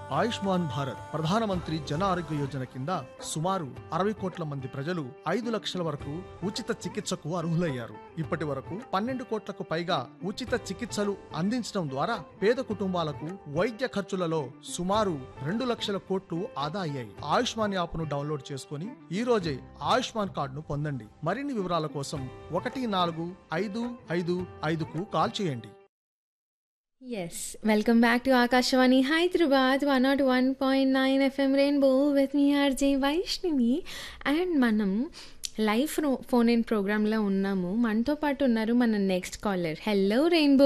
ఆయుష్మాన్ భారత్ ప్రధానమంత్రి జన ఆరోగ్య యోజన కింద సుమారు అరవై కోట్ల మంది ప్రజలు ఐదు లక్షల వరకు ఉచిత చికిత్సకు అర్హులయ్యారు ఇప్పటి వరకు పన్నెండు కోట్లకు పైగా ఉచిత చికిత్సలు అందించడం ద్వారా పేద కుటుంబాలకు వైద్య ఖర్చులలో సుమారు రెండు లక్షల కోట్లు ఆదా అయ్యాయి ఆయుష్మాన్ యాప్ను డౌన్లోడ్ చేసుకుని ఈ రోజే ఆయుష్మాన్ కార్డును పొందండి మరిన్ని వివరాల కోసం ఒకటి నాలుగు ఐదు ఐదు ఐదుకు కాల్ చేయండి Yes, welcome back to Akashvani Hyderabad 101.9 FM Rainbow with me RJ Vaishnavi and మనం లైవ్ ఫోన్ ఇన్ ప్రోగ్రాంలో ఉన్నాము మనతో పాటు ఉన్నారు మన next caller hello rainbow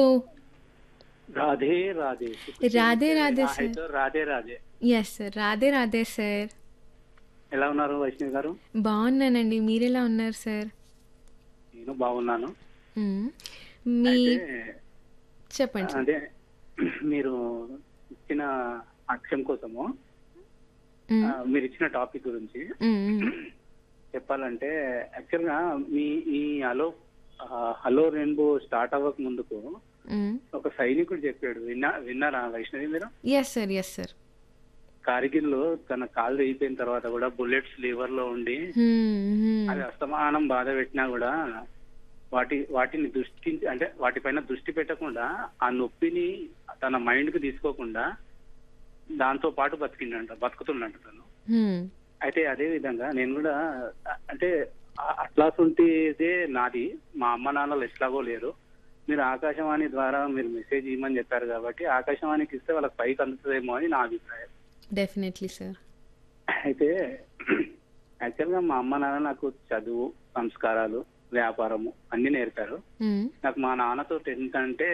Radhe Radhe Radhe Radhe ఆ, సార్ అయితే Radhe Radhe yes sir Radhe Radhe sir ఎలా ఉన్నారు వైష్ణవి గారు బాగున్నానండి మీరు ఎలా ఉన్నారు సార్ నేను బాగున్నాను మ్మ్. మీ అయితే, చెప్పండి సార్ అదే మీరు ఇచ్చిన అక్షం కోసము మ్మ్. ఆ, మీరు ఇచ్చిన టాపిక్ గురించి మ్మ్, మ్మ్. చెప్పాలంటే యాక్చువల్ గా మీ ఈ హలో ఆ, హలో రెయిన్బో స్టార్ట్ అవ్వక ముందుకు మ్మ్. ఒక సైనికుడు చెప్పాడు విన్నా విన్నారా వైష్ణవి మీరు yes sir yes sir Kargil లో తన కాళ్ళు అయిపోయిన తర్వాత కూడా బుల్లెట్స్ లివర్ లో ఉండి మ్మ్, మ్మ్. అది అస్తమానం బాధ పెట్టినా కూడా వాటి వాటిని దృష్టి అంటే వాటిపైన దృష్టి పెట్టకుండా ఆ నొప్పిని తన మైండ్ కి తీసుకోకుండా దాంతో పాటు బతికిండంట బతుకుతుండంట తను మ్మ్. అయితే అదే విధంగా నేను కూడా అ- అంటే ఆ- అట్లాసుంటిదే నాది మా అమ్మ నాన్నలు ఎట్లాగో లేరు మీరు ఆకాశవాణి ద్వారా మీరు మెసేజ్ ఇవ్వమని చెప్పారు కాబట్టి ఆకాశవాణికి ఇస్తే వాళ్ళకి పైకి అందుతుందేమో అని నా అభిప్రాయం డెఫినెట్లీ సార్ అయితే యాక్చువల్ గా మా అమ్మ నాన్న నాకు చదువు సంస్కారాలు వ్యాపారము అన్ని నేర్పారు మ్మ్. నాకు మా నాన్నతో టెన్త్ అంటే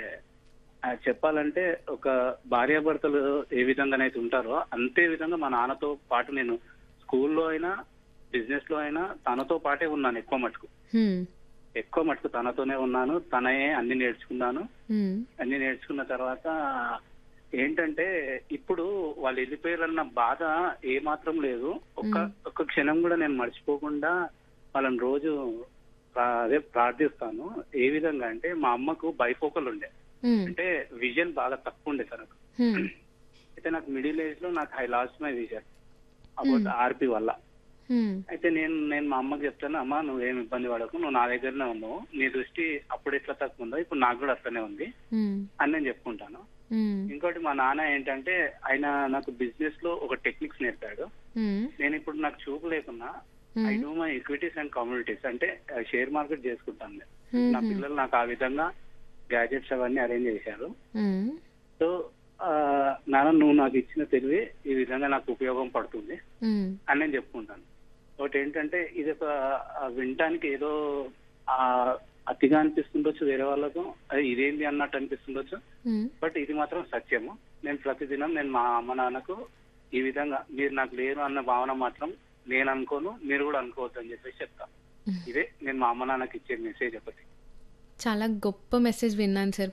ఆ, చెప్పాలంటే ఒక భార్యాభర్తలు ఏ విధంగానైతే ఉంటారో అంతే విధంగా మా నాన్నతో పాటు నేను స్కూల్లో అయినా బిజినెస్ లో అయినా తనతో పాటే ఉన్నాను ఎక్కువ మటుకు మ్మ్. ఎక్కువ మటుకు తనతోనే ఉన్నాను తనే అన్ని నేర్చుకున్నాను మ్మ్. అన్ని నేర్చుకున్న తర్వాత ఏంటంటే ఇప్పుడు వాళ్ళు వెళ్ళిపోయారన్న బాధ ఏ మాత్రం లేదు ఒక్క ఒక్క క్షణం కూడా నేను మర్చిపోకుండా వాళ్ళని రోజు ప్రా- అదే ప్రార్థిస్తాను ఏ విధంగా అంటే మా అమ్మకు బైఫోకల్ ఉండే మ్మ్. అంటే విజన్ బాగా తక్కువ ఉండే తనకు మ్మ్. అయితే నాకు మిడిల్ ఏజ్ లో నాకు I lost my vision about RP వల్ల మ్మ్. అయితే నేను నేను మా అమ్మకి చెప్తాను అమ్మ నువ్వేం ఇబ్బంది పడకు నువ్వు నా దగ్గరనే ఉన్నావు నీ దృష్టి అప్పుడు ఎట్లా తక్కువ ఉందో ఇప్పుడు నాకు కూడా అట్లనే ఉంది మ్మ్. అని నేను చెప్పుకుంటాను మ్మ్. ఇంకోటి మా నాన్న ఏంటంటే ఆయన నాకు బిజినెస్ లో ఒక టెక్నిక్స్ నేర్పాడు మ్మ్. నేను ఇప్పుడు నాకు చూపు లేకున్నా మ్మ్. I do my equities and communities అంటే షేర్ మార్కెట్ చేసుకుంటాను నేను. మ్మ్. నా పిల్లలు నాకు ఆ విధంగా గ్యాజెట్స్ అవన్నీ అరేంజ్ చేశారు మ్మ్. సో ఆ, నాన్న నువ్వు నాకు ఇచ్చిన తెలివి ఈ విధంగా నాకు ఉపయోగం పడుతుంది మ్మ్. అని నేను చెప్పుకుంటాను ఒకటి ఏంటంటే ఇది ఒక ఆ, వినటానికి ఏదో ఆ అతిగా అనిపిస్తుండొచ్చు వేరే వాళ్ళకు అది ఇదేంటి అన్నట్టు అనిపిస్తుండొచ్చు మ్మ్. బట్ ఇది మాత్రం సత్యము నేను ప్రతిదినం నేను మా అమ్మ నాన్నకు ఈ విధంగా మీరు నాకు లేరు అన్న భావన మాత్రం నేను అనుకోను మీరు కూడా అనుకోవద్దు అని చెప్పేసి చెప్తాను ఇదే నేను మా అమ్మ నాన్నకి ఇచ్చే మెసేజ్ ఒకటి చాలా గొప్ప మెసేజ్ విన్నాను సార్